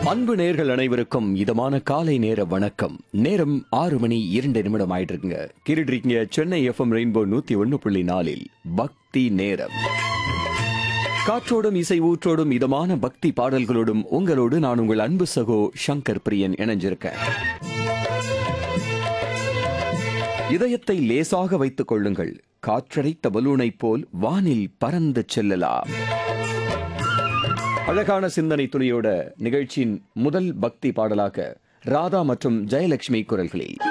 அன்பு நேர்கள் அனைவருக்கும் இதமான காலை நேர வணக்கம் நேரம் ஆறு மணி இரண்டு நிமிடம் ஆயிட்டு இருக்குங்க கேட்டுட்டு இருக்கீங்க சென்னை எஃப்எம் ரெயின்போ நூத்தி ஒன்னு புள்ளி நாலில் பக்தி நேரம் காற்றோடும் இசை ஊற்றோடும் இதமான பக்தி பாடல்களோடும் உங்களோடு நான் உங்கள் அன்பு சகோ சங்கர் பிரியன் இணைஞ்சிருக்கேன் இதயத்தை லேசாக வைத்துக் கொள்ளுங்கள் காற்றடைத்த பலூனைப் போல் வானில் பறந்து செல்லலாம் அழகான சிந்தனை துளியோட நிகழ்ச்சியின் முதல் பக்தி பாடலாக ராதா மற்றும் ஜெயலட்சுமி குரல்களில்